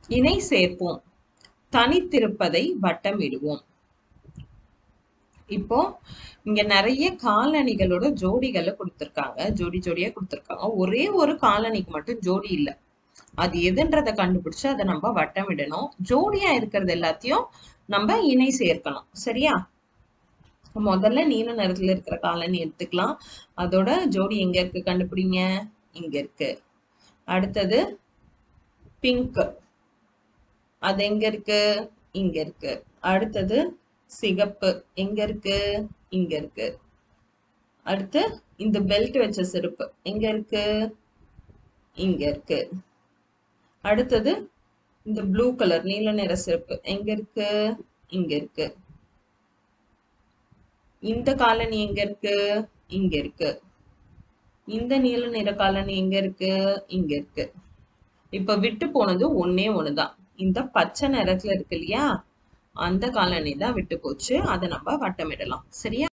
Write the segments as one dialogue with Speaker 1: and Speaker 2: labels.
Speaker 1: இணை சேர்ப்போம் தனித்திருப்பதை வட்டமிடுவோம் இப்போ இங்க நிறைய காலணிகளோட ஜோடிகளை கொடுத்திருக்காங்க ஜோடி ஜோடியா கொடுத்திருக்காங்க ஒரே ஒரு காலணிக்கு மட்டும் ஜோடி இல்ல அது எதுன்றத கண்டுபிடிச்சு அதை நம்ம வட்டமிடணும் ஜோடியா இருக்கிறது எல்லாத்தையும் நம்ம இணை சேர்க்கணும் சரியா முதல்ல நீல நிறத்துல இருக்கிற காலனி எடுத்துக்கலாம் அதோட ஜோடி எங்க இருக்கு கண்டுபிடிங்க இங்க இருக்கு அடுத்தது பிங்க் அது எங்க இருக்கு இங்க இருக்கு அடுத்தது சிகப்பு எங்க இருக்கு இங்க இருக்கு அடுத்து இந்த பெல்ட் வச்ச செருப்பு எங்க இருக்கு இங்க இருக்கு அடுத்தது இந்த ப்ளூ கலர் நீல நிற செருப்பு எங்க இருக்கு இங்க இருக்கு இந்த காலனி எங்க இருக்கு இங்க இருக்கு இந்த நீல நிற காலனி எங்க இருக்கு இங்க இருக்கு இப்ப விட்டு போனது ஒன்னே ஒண்ணுதான் இந்த பச்சை நிறத்துல இருக்கு இல்லையா அந்த காலனி தான் விட்டு போச்சு அதை நம்ம வட்டமிடலாம் சரியா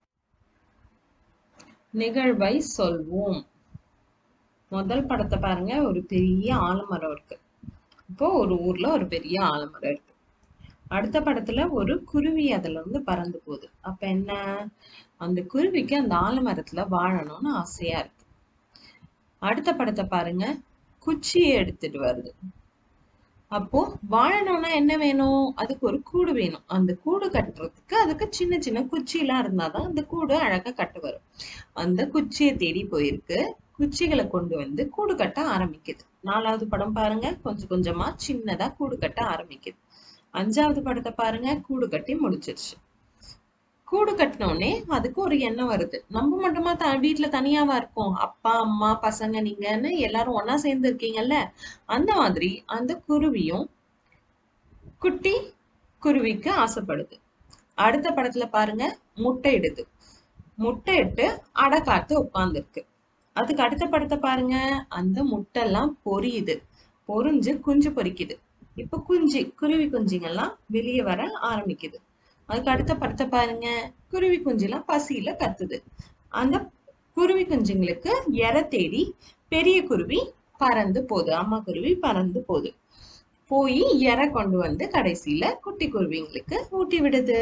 Speaker 1: நிகழ்வை சொல்வோம் முதல் படத்தை பாருங்க ஒரு பெரிய ஆலமரம் இருக்கு இப்போ ஒரு ஊர்ல ஒரு பெரிய ஆலமரம் இருக்கு அடுத்த படத்துல ஒரு குருவி அதுல இருந்து பறந்து போகுது அப்ப என்ன அந்த குருவிக்கு அந்த ஆலமரத்துல வாழணும்னு ஆசையா இருக்கு அடுத்த படத்தை பாருங்க குச்சியை எடுத்துட்டு வருது அப்போ வாழணும்னா என்ன வேணும் அதுக்கு ஒரு கூடு வேணும் அந்த கூடு கட்டுறதுக்கு அதுக்கு சின்ன சின்ன குச்சி எல்லாம் இருந்தாதான் அந்த கூடு அழகா கட்டு வரும் அந்த குச்சியை தேடி போயிருக்கு குச்சிகளை கொண்டு வந்து கூடு கட்ட ஆரம்பிக்குது நாலாவது படம் பாருங்க கொஞ்சம் கொஞ்சமா சின்னதா கூடு கட்ட ஆரம்பிக்குது அஞ்சாவது படத்தை பாருங்க கூடு கட்டி முடிச்சிருச்சு கூடு கட்டினோடனே அதுக்கு ஒரு எண்ணம் வருது நம்ம மட்டுமா த வீட்டுல தனியாவா இருக்கோம் அப்பா அம்மா பசங்க நீங்கன்னு எல்லாரும் ஒண்ணா சேர்ந்து இருக்கீங்கல்ல அந்த மாதிரி அந்த குருவியும் குட்டி குருவிக்கு ஆசைப்படுது அடுத்த படத்துல பாருங்க முட்டை இடுது முட்டை இட்டு அடை காத்து உட்கார்ந்துருக்கு அதுக்கு அடுத்த படத்தை பாருங்க அந்த முட்டை எல்லாம் பொரியுது பொரிஞ்சு குஞ்சு பொரிக்குது இப்ப குஞ்சு குருவி குஞ்சுங்கெல்லாம் வெளியே வர ஆரம்பிக்குது அதுக்கு அடுத்த படத்தை பாருங்க குருவி குஞ்செல்லாம் பசியில கத்துது அந்த குருவி குஞ்சுங்களுக்கு இரை தேடி பெரிய குருவி பறந்து போகுது அம்மா குருவி பறந்து போகுது போய் இரை கொண்டு வந்து கடைசியில குட்டி குருவிங்களுக்கு ஊட்டி விடுது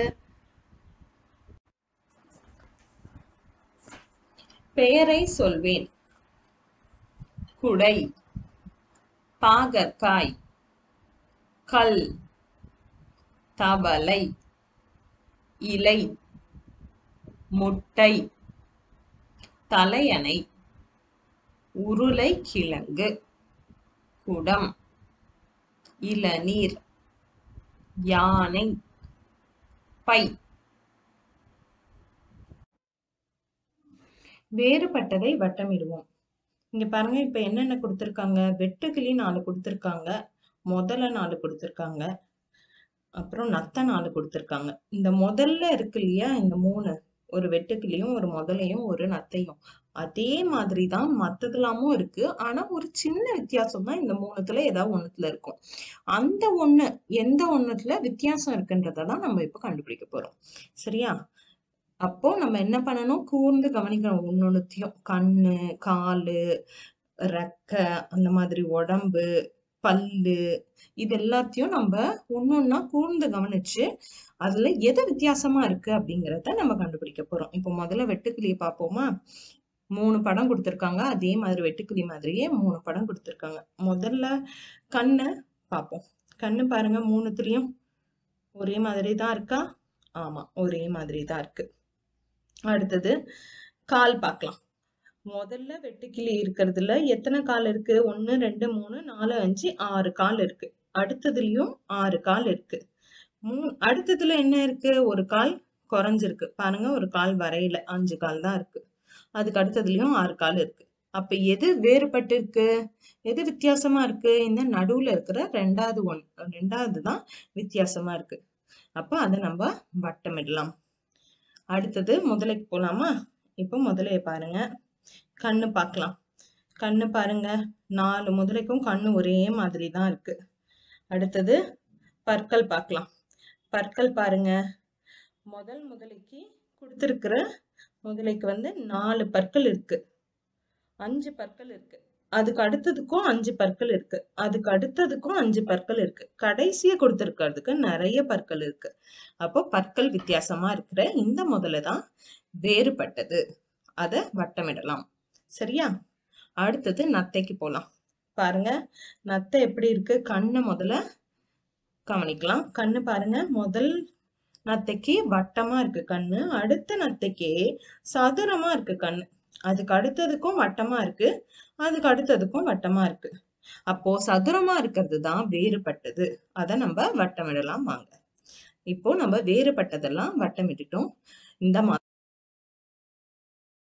Speaker 1: பெயரை சொல்வேன் குடை பாகற்காய் கல் தவளை இலை முட்டை தலையணை உருளை கிழங்கு குடம் இளநீர் யானை பை வேறுபட்டதை வட்டமிடுவோம் இங்க பாருங்க இப்ப என்னென்ன கொடுத்திருக்காங்க வெட்டுக்கிளி நாலு கொடுத்திருக்காங்க முதல்ல நாலு கொடுத்திருக்காங்க அப்புறம் நத்த நாலு கொடுத்திருக்காங்க இந்த முதல்ல இருக்கு இல்லையா இந்த மூணு ஒரு வெட்டுக்கிளியும் ஒரு முதலையும் ஒரு நத்தையும் அதே மாதிரி தான் மத்ததுலாமும் இருக்கு ஆனா ஒரு சின்ன வித்தியாசம் தான் இந்த மூணுத்துல ஏதாவது ஒண்ணுத்துல இருக்கும் அந்த ஒண்ணு எந்த ஒண்ணுத்துல வித்தியாசம் இருக்குன்றதை தான் நம்ம இப்ப கண்டுபிடிக்க போறோம் சரியா அப்போ நம்ம என்ன பண்ணணும் கூர்ந்து கவனிக்கணும் ஒன்னொன்னுத்தையும் கண்ணு காலு ரெக்கை அந்த மாதிரி உடம்பு பல்லு இது எல்லாத்தையும் நம்ம ஒன்னொன்னா கூர்ந்து கவனிச்சு அதுல எது வித்தியாசமா இருக்கு அப்படிங்கிறத நம்ம கண்டுபிடிக்க போறோம் இப்போ முதல்ல வெட்டுக்கிளியை பார்ப்போமா மூணு படம் கொடுத்துருக்காங்க அதே மாதிரி வெட்டுக்கிளி மாதிரியே மூணு படம் கொடுத்துருக்காங்க முதல்ல கண்ணு பார்ப்போம் கண்ணு பாருங்க மூணுத்துலயும் ஒரே மாதிரி தான் இருக்கா ஆமா ஒரே மாதிரி தான் இருக்கு அடுத்தது கால் பார்க்கலாம் முதல்ல வெட்டுக்கிளி இருக்கிறதுல எத்தனை கால் இருக்கு ஒன்னு ரெண்டு மூணு நாலு அஞ்சு ஆறு கால் இருக்கு அடுத்ததுலயும் ஆறு கால் இருக்கு மூ அடுத்ததுல என்ன இருக்கு ஒரு கால் குறைஞ்சிருக்கு பாருங்க ஒரு கால் வரையில அஞ்சு கால் தான் இருக்கு அதுக்கு அடுத்ததுலயும் ஆறு கால் இருக்கு அப்ப எது வேறுபட்டு இருக்கு எது வித்தியாசமா இருக்கு இந்த நடுவுல இருக்கிற ரெண்டாவது ஒன் ரெண்டாவது தான் வித்தியாசமா இருக்கு அப்ப அதை நம்ம வட்டமிடலாம் அடுத்தது முதலைக்கு போலாமா இப்போ முதலைய பாருங்க கண்ணு பார்க்கலாம் கண்ணு பாருங்க நாலு முதலைக்கும் கண்ணு ஒரே மாதிரி தான் இருக்கு அடுத்தது பற்கள் பார்க்கலாம் பற்கள் பாருங்க முதல் முதலைக்கு கொடுத்துருக்கிற முதலைக்கு வந்து நாலு பற்கள் இருக்கு அஞ்சு பற்கள் இருக்கு அதுக்கு அடுத்ததுக்கும் அஞ்சு பற்கள் இருக்கு அதுக்கு அடுத்ததுக்கும் அஞ்சு பற்கள் இருக்கு கடைசியா கொடுத்துருக்கிறதுக்கு நிறைய பற்கள் இருக்கு அப்போ பற்கள் வித்தியாசமா இருக்கிற இந்த முதல்ல தான் வேறுபட்டது அதை வட்டமிடலாம் சரியா அடுத்தது நத்தைக்கு போலாம் பாருங்க நத்தை எப்படி இருக்கு கண்ணை முதல்ல கவனிக்கலாம் கண்ணு பாருங்க முதல் நத்தைக்கு வட்டமா இருக்கு கண்ணு அடுத்த நத்தைக்கு சதுரமா இருக்கு கண்ணு அதுக்கு அடுத்ததுக்கும் வட்டமா இருக்கு அதுக்கு அடுத்ததுக்கும் வட்டமா இருக்கு அப்போ சதுரமா இருக்கிறது தான் வேறுபட்டது அதை நம்ம வட்டமிடலாம் வாங்க இப்போ நம்ம வேறுபட்டதெல்லாம் வட்டமிட்டுட்டோம் இந்த மாதிரி